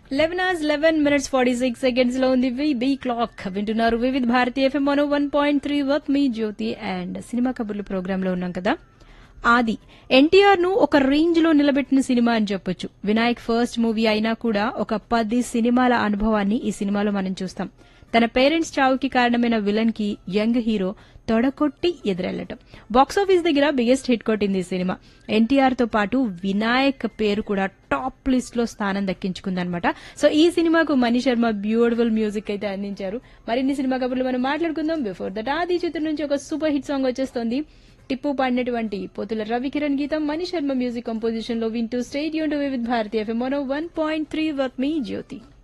eleven hours eleven minutes forty six seconds లో ఉంది బీ క్లాక్ వింటున్నారు Vividh Bharati FM one one point three వర్క్ మీ జ్యోతి అండ్ సినిమా కబుర్లు ప్రోగ్రామ్ లో ఉన్నాం కదా ఆది ఎన్టీఆర్ ను ఒక రేంజ్ లో నిలబెట్టిన సినిమా అని చెప్పొచ్చు వినాయక్ ఫస్ట్ మూవీ అయినా కూడా ఒక పది సినిమాల అనుభవాన్ని ఈ సినిమాలో మనం చూస్తాం తన పేరెంట్స్ చావుకి కారణమైన విలన్ కి యంగ్ హీరో తొడకొట్టి ఎదురెళ్లటం బాక్సాఫీస్ దగ్గర బిగ్గెస్ట్ హిట్ కొట్టింది ఈ సినిమా ఎన్టీఆర్ తో పాటు వినాయక్ పేరు కూడా టాప్ లిస్ట్ లో స్థానం దక్కించుకుందనమాట సో ఈ సినిమాకు మణి శర్మ బ్యూటిఫుల్ మ్యూజిక్ అయితే అందించారు మరిన్ని సినిమా కబుర్లు మనం మాట్లాడుకుందాం బిఫోర్ దట్ ఆది చిత్రం నుంచి ఒక సూపర్ హిట్ సాంగ్ వచ్చేస్తోంది టిప్పు పాడినటువంటి పోతుల రవికిరణ్ గీతం మణి శర్మ మ్యూజిక్ కంపోజిషన్ లో వింటూ stay tuned to with Bharatiya FM one point three వర్క్ మీ జ్యోతి